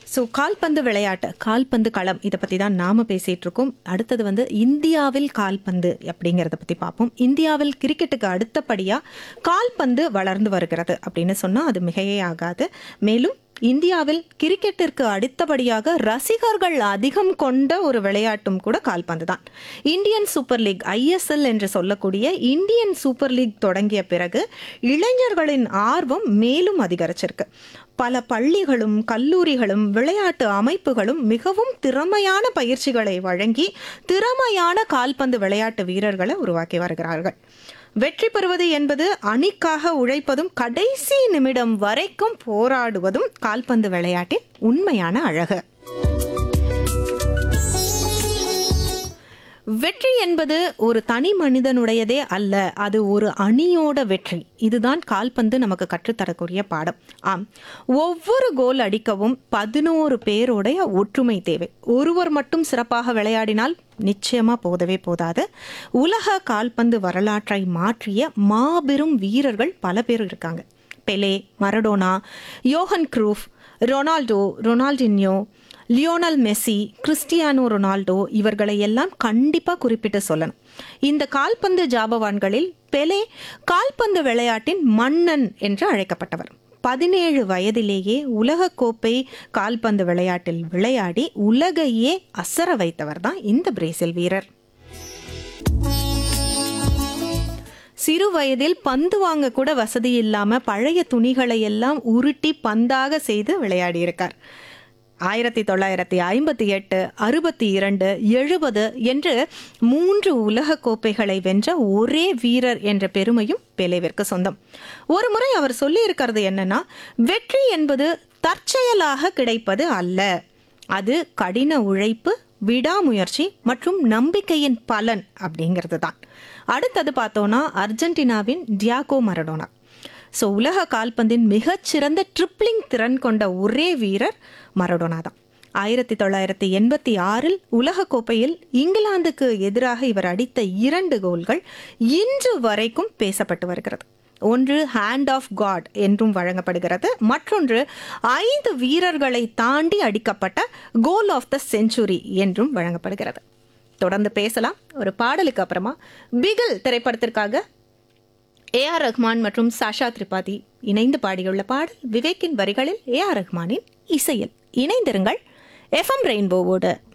so கால்பந்து விளையாட்டு கால்பந்து களம் இதை பற்றி தான் நாம் பேசிகிட்டு இருக்கோம் அடுத்தது வந்து இந்தியாவில் கால்பந்து அப்படிங்கிறத பற்றி பார்ப்போம் இந்தியாவில் கிரிக்கெட்டுக்கு அடுத்தபடியாக கால்பந்து வளர்ந்து வருகிறது அப்படின்னு சொன்னால் அது மிகையே ஆகாது மேலும் இந்தியாவில் கிரிக்கெட்டிற்கு அடுத்தபடியாக ரசிகர்கள் அதிகம் கொண்ட ஒரு விளையாட்டும் கூட கால்பந்து தான் இந்தியன் சூப்பர் லீக் ஐஎஸ்எல் என்று சொல்லக்கூடிய இந்தியன் சூப்பர் லீக் தொடங்கிய பிறகு இளைஞர்களின் ஆர்வம் மேலும் அதிகரிச்சிருக்கு பல பள்ளிகளும் கல்லூரிகளும் விளையாட்டு அமைப்புகளும் மிகவும் திறமையான பயிற்சிகளை வழங்கி திறமையான கால்பந்து விளையாட்டு வீரர்களை உருவாக்கி வருகிறார்கள் வெற்றி பெறுவது என்பது அணிக்காக உழைப்பதும் கடைசி நிமிடம் வரைக்கும் போராடுவதும் கால்பந்து விளையாட்டின் உண்மையான அழகு வெற்றி என்பது ஒரு தனி மனிதனுடையதே அல்ல அது ஒரு அணியோட வெற்றி இதுதான் கால்பந்து நமக்கு கற்றுத்தரக்கூடிய பாடம் ஆம் ஒவ்வொரு கோல் அடிக்கவும் பதினோரு பேருடைய ஒற்றுமை தேவை ஒருவர் மட்டும் சிறப்பாக விளையாடினால் நிச்சயமா போதவே போதாது உலக கால்பந்து வரலாற்றை மாற்றிய மாபெரும் வீரர்கள் பல பேர் இருக்காங்க Pele Maradona Johan Cruyff Ronaldo Ronaldinho Lionel Messi Cristiano Ronaldo இவர்களை எல்லாம் கண்டிப்பாக குறிப்பிட்டு சொல்லணும் இந்த கால்பந்து ஜாபவான்களில் பெலே கால்பந்து விளையாட்டின் மன்னன் என்று அழைக்கப்பட்டவர் பதினேழு வயதிலேயே உலகக்கோப்பை கால்பந்து விளையாட்டில் விளையாடி உலகையே அசர வைத்தவர் தான் இந்த பிரேசில் வீரர் சிறு வயதில் பந்து வாங்க கூட வசதி இல்லாம பழைய துணிகளை எல்லாம் உருட்டி பந்தாக செய்து விளையாடியிருக்கார் ஆயிரத்தி தொள்ளாயிரத்தி ஐம்பத்தி எட்டு அறுபத்தி இரண்டு எழுபது என்று மூன்று உலக கோப்பைகளை வென்ற ஒரே வீரர் என்ற பெருமையும் பெலேவிற்கு சொந்தம் ஒரு முறை அவர் சொல்லியிருக்கிறது என்னன்னா வெற்றி என்பது தற்செயலாக கிடைப்பது அல்ல அது கடின உழைப்பு விடாமுயற்சி மற்றும் நம்பிக்கையின் பலன் அப்படிங்கிறது தான் அடுத்தது பார்த்தோன்னா அர்ஜென்டினாவின் டியாகோ மரடோனா ஸோ உலக கால்பந்தின் மிகச்சிறந்த ட்ரிப்ளிங் திறன் கொண்ட ஒரே வீரர் மரடோனா தான் ஆயிரத்தி தொள்ளாயிரத்தி எண்பத்தி ஆறில் உலகக்கோப்பையில் இங்கிலாந்துக்கு எதிராக இவர் அடித்த இரண்டு கோல்கள் இன்று வரைக்கும் பேசப்பட்டு வருகிறது ஒன்று ஹேண்ட் ஆஃப் காட் என்றும் வழங்கப்படுகிறது மற்றொன்று ஐந்து வீரர்களை தாண்டி அடிக்கப்பட்ட கோல் ஆஃப் த செஞ்சுரி என்றும் வழங்கப்படுகிறது தொடர்ந்து பேசலாம் ஒரு பாடலுக்கு அப்புறமா பிகில் திரைப்படத்திற்காக ஏ ஆர் ரஹ்மான் மற்றும் சாஷா திரிபாதி இணைந்து பாடியுள்ள பாடல் விவேக்கின் வரிகளில் ஏ ஆர் ரஹ்மானின் இசையில் இணைந்திருங்கள் எஃப்எம் ரெயின்போவோடு